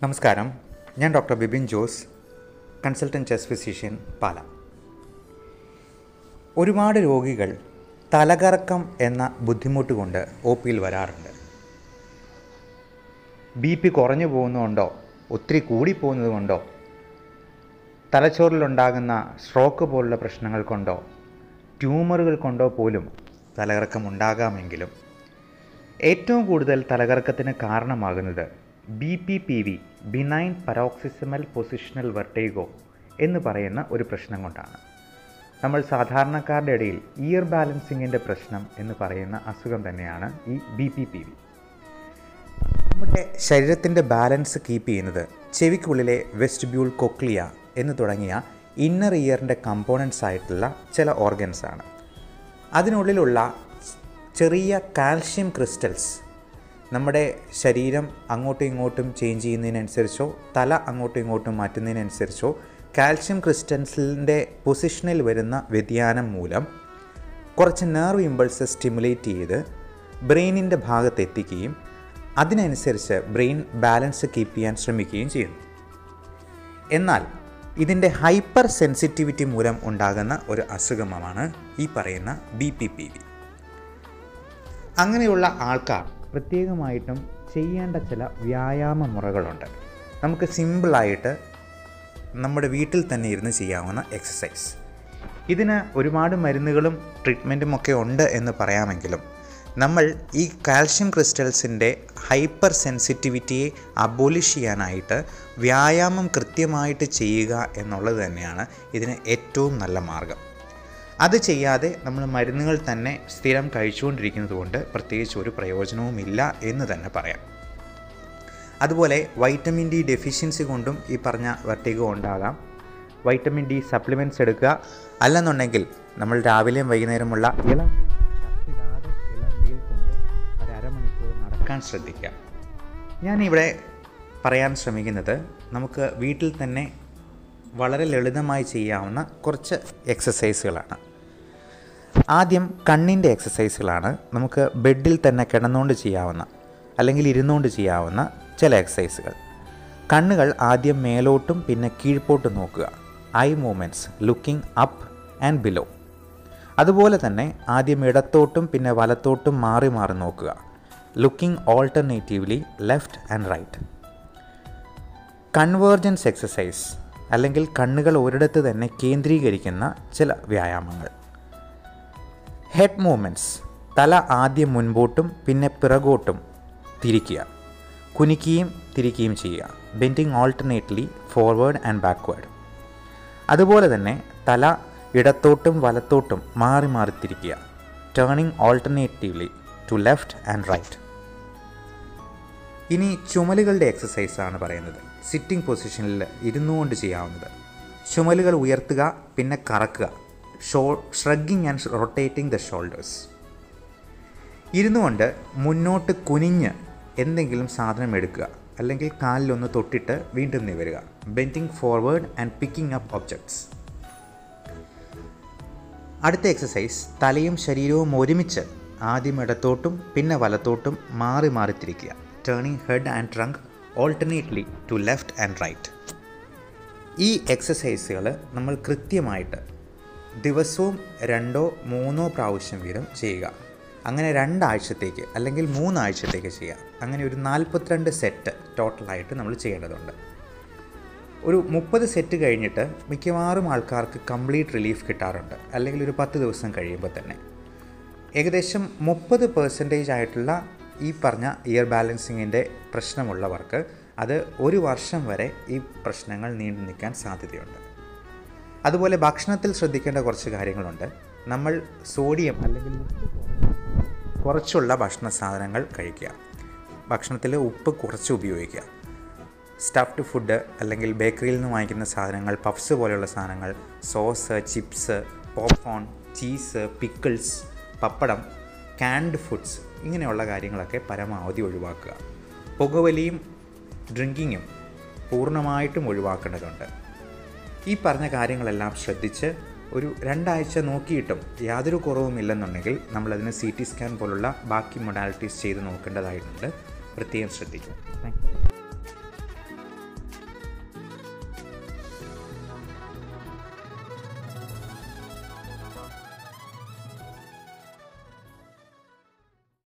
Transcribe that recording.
നമസ്കാരം ഞാൻ doctor Bibin Jose consultant chest physician Pala ഒരുപാട് രോഗികൾ തലകറക്കം എന്ന ബുദ്ധിമുട്ട് കൊണ്ട് ഒ പിയിൽ വരാറുണ്ട് ബി പി കുറഞ്ഞു പോകുന്നതുകൊണ്ടോ ഒത്തിരി കൂടിപ്പോകുന്നത് കൊണ്ടോ തലച്ചോറിലുണ്ടാകുന്ന സ്ട്രോക്ക് പോലുള്ള പ്രശ്നങ്ങൾ കൊണ്ടോ ട്യൂമറുകൾ കൊണ്ടോ പോലും തലകറക്കം ഉണ്ടാകാമെങ്കിലും ഏറ്റവും കൂടുതൽ തലകറക്കത്തിന് കാരണമാകുന്നത് B P P V benign paroxysmal positional vertigo എന്ന് പറയുന്ന ഒരു പ്രശ്നം കൊണ്ടാണ് നമ്മൾ സാധാരണക്കാരുടെ ഇടയിൽ ഇയർ ബാലൻസിങ്ങിൻ്റെ പ്രശ്നം എന്ന് പറയുന്ന അസുഖം തന്നെയാണ് ഈ ബി പി പി വി നമ്മുടെ ശരീരത്തിൻ്റെ ബാലൻസ് കീപ്പ് ചെയ്യുന്നത് ചെവിക്കുള്ളിലെ വെസ്റ്റിബ്യൂൾ കൊക്ലിയ എന്ന് തുടങ്ങിയ ഇന്നർ ഇയറിൻ്റെ കമ്പോണൻസ് ആയിട്ടുള്ള ചില ഓർഗൻസ് ആണ് അതിനുള്ളിലുള്ള ചെറിയ കാൽഷ്യം ക്രിസ്റ്റൽസ് നമ്മുടെ ശരീരം അങ്ങോട്ടും ഇങ്ങോട്ടും ചേഞ്ച് ചെയ്യുന്നതിനനുസരിച്ചോ തല അങ്ങോട്ടും ഇങ്ങോട്ടും മാറ്റുന്നതിനനുസരിച്ചോ കാൽഷ്യം ക്രിസ്റ്റൽസിൻ്റെ പൊസിഷനിൽ വരുന്ന വ്യതിയാനം മൂലം കുറച്ച് നെർവ് ഇമ്പൾസ് സ്റ്റിമുലേറ്റ് ചെയ്ത് ബ്രെയിനിൻ്റെ ഭാഗത്ത് എത്തിക്കുകയും അതിനനുസരിച്ച് ബ്രെയിൻ ബാലൻസ് കീപ്പ് ചെയ്യാൻ ശ്രമിക്കുകയും ചെയ്യുന്നു എന്നാൽ ഇതിൻ്റെ ഹൈപ്പർ സെൻസിറ്റിവിറ്റി മൂലം ഉണ്ടാകുന്ന ഒരു അസുഖമാണ് ഈ പറയുന്ന ബി പി പി വി അങ്ങനെയുള്ള ആൾക്കാർ പ്രത്യേകമായിട്ടും ചെയ്യേണ്ട ചില വ്യായാമ മുറകളുണ്ട് നമുക്ക് സിമ്പിളായിട്ട് നമ്മുടെ വീട്ടിൽ തന്നെ ഇരുന്ന് ചെയ്യാവുന്ന എക്സസൈസ് ഇതിന് ഒരുപാട് മരുന്നുകളും ട്രീറ്റ്മെൻറ്റും ഒക്കെ ഉണ്ട് എന്ന് പറയാമെങ്കിലും നമ്മൾ ഈ കാൽഷ്യം ക്രിസ്റ്റൽസിൻ്റെ ഹൈപ്പർ സെൻസിറ്റിവിറ്റിയെ അബോലിഷ് ചെയ്യാനായിട്ട് വ്യായാമം കൃത്യമായിട്ട് ചെയ്യുക എന്നുള്ളത് തന്നെയാണ് ഇതിന് ഏറ്റവും നല്ല മാർഗം അത് ചെയ്യാതെ നമ്മൾ മരുന്നുകൾ തന്നെ സ്ഥിരം കഴിച്ചുകൊണ്ടിരിക്കുന്നത് കൊണ്ട് പ്രത്യേകിച്ച് ഒരു പ്രയോജനവുമില്ല എന്ന് തന്നെ പറയാം അതുപോലെ വൈറ്റമിൻ ഡി ഡെഫിഷ്യൻസി കൊണ്ടും ഈ പറഞ്ഞ വെർട്ടിഗോ ഉണ്ടാകാം വൈറ്റമിൻ ഡി സപ്ലിമെൻറ്റ്സ് എടുക്കുക അല്ലെന്നുണ്ടെങ്കിൽ നമ്മൾ രാവിലെയും വൈകുന്നേരമുള്ള ഇളം ഷർട്ടിടാതെ ഇളം വെയിൽ കൊണ്ട് ഒരു അരമണിക്കൂർ നടക്കാൻ ശ്രദ്ധിക്കുക ഞാനിവിടെ പറയാൻ ശ്രമിക്കുന്നത് നമുക്ക് വീട്ടിൽ തന്നെ വളരെ ലളിതമായി ചെയ്യാവുന്ന കുറച്ച് എക്സസൈസുകളാണ് ആദ്യം കണ്ണിൻ്റെ എക്സസൈസുകളാണ് നമുക്ക് ബെഡിൽ തന്നെ കിടന്നുകൊണ്ട് ചെയ്യാവുന്ന അല്ലെങ്കിൽ ഇരുന്നുകൊണ്ട് ചെയ്യാവുന്ന ചില എക്സസൈസുകൾ കണ്ണുകൾ ആദ്യം മേലോട്ടും പിന്നെ കീഴ്പോട്ടും നോക്കുക eye movements looking up and below അതുപോലെ തന്നെ ആദ്യം ഇടത്തോട്ടും പിന്നെ വലത്തോട്ടും മാറി മാറി നോക്കുക looking alternatively left and right convergence exercise അല്ലെങ്കിൽ കണ്ണുകൾ ഒരിടത്ത് തന്നെ കേന്ദ്രീകരിക്കുന്ന ചില വ്യായാമങ്ങൾ ഹെഡ് മൂവ്മെൻറ്റ്സ് തല ആദ്യം മുൻപോട്ടും പിന്നെ പിറകോട്ടും തിരിക്കുക കുനിക്കുകയും തിരിക്കുകയും ചെയ്യുക bending alternately forward and backward അതുപോലെ തന്നെ തല ഇടത്തോട്ടും വലത്തോട്ടും മാറി മാറി തിരിക്കുക turning alternatively to left and right ഇനി ചുമലുകളുടെ എക്സസൈസ് ആണ് പറയുന്നത് സിറ്റിംഗ് പൊസിഷനിൽ ഇരുന്നുകൊണ്ട് ചെയ്യാവുന്നത് ചുമലുകൾ ഉയർത്തുക പിന്നെ കറക്കുക show shrugging and rotating the shoulders ഇരുന്നുകൊണ്ട് മുന്നോട്ട് കുനിഞ്ഞ് എന്തെങ്കിലും സാധനം എടുക്കുക അല്ലെങ്കിൽ കാലിലൊന്ന് തൊട്ടിട്ട് വീണ്ടും നിവരുക bending forward and picking up objects അടുത്ത എക്സസൈസ് തലയും ശരീരവും ഒരുമിച്ച് ആദ്യം ഇടത്തോട്ടും പിന്നെ വലത്തോട്ടും മാറി മാറി തിരിക്കുക turning head and trunk alternately to left and right ഈ എക്സസൈസുകൾ നമ്മൾ കൃത്യമായിട്ട് ദിവസവും രണ്ടോ മൂന്നോ പ്രാവശ്യം വീതം ചെയ്യുക അങ്ങനെ രണ്ടാഴ്ചത്തേക്ക് അല്ലെങ്കിൽ മൂന്നാഴ്ചത്തേക്ക് ചെയ്യുക അങ്ങനെ ഒരു നാൽപ്പത്തിരണ്ട് സെറ്റ് ടോട്ടലായിട്ട് നമ്മൾ ചെയ്യേണ്ടതുണ്ട് ഒരു മുപ്പത് സെറ്റ് കഴിഞ്ഞിട്ട് മിക്കവാറും ആൾക്കാർക്ക് കംപ്ലീറ്റ് റിലീഫ് കിട്ടാറുണ്ട് അല്ലെങ്കിൽ ഒരു പത്ത് ദിവസം കഴിയുമ്പോൾ തന്നെ ഏകദേശം മുപ്പത് പെർസെൻറ്റേജ് ആയിട്ടുള്ള ഈ പറഞ്ഞ ഇയർ ബാലൻസിങ്ങിൻ്റെ പ്രശ്നമുള്ളവർക്ക് അത് ഒരു വർഷം വരെ ഈ പ്രശ്നങ്ങൾ നീണ്ടു നിൽക്കാൻ സാധ്യതയുണ്ട് അതുപോലെ ഭക്ഷണത്തിൽ ശ്രദ്ധിക്കേണ്ട കുറച്ച് കാര്യങ്ങളുണ്ട് നമ്മൾ സോഡിയം അല്ലെങ്കിൽ ഉപ്പ് കുറച്ചുള്ള ഭക്ഷണ സാധനങ്ങൾ കഴിക്കുക ഭക്ഷണത്തിൽ ഉപ്പ് കുറച്ച് ഉപയോഗിക്കുക സ്റ്റഫ്ഡ് ഫുഡ് അല്ലെങ്കിൽ ബേക്കറിയിൽ നിന്ന് വാങ്ങിക്കുന്ന സാധനങ്ങൾ പഫ്സ് പോലെയുള്ള സാധനങ്ങൾ sauce chips popcorn cheese pickles pappadam canned foods ഇങ്ങനെയുള്ള കാര്യങ്ങളൊക്കെ പരമാവധി ഒഴിവാക്കുക പുകവലിയും ഡ്രിങ്കിങ്ങും പൂർണ്ണമായിട്ടും ഒഴിവാക്കേണ്ടതുണ്ട് ഈ പറഞ്ഞ കാര്യങ്ങളെല്ലാം ശ്രദ്ധിച്ച് ഒരു രണ്ടാഴ്ച നോക്കിയിട്ടും യാതൊരു കുറവുമില്ലെന്നുണ്ടെങ്കിൽ നമ്മളതിന് സി ടി സ്കാൻ പോലുള്ള ബാക്കി മൊഡാലിറ്റീസ് ചെയ്ത് നോക്കേണ്ടതായിട്ടുണ്ട് പ്രത്യേകം ശ്രദ്ധിക്കുക താങ്ക് യു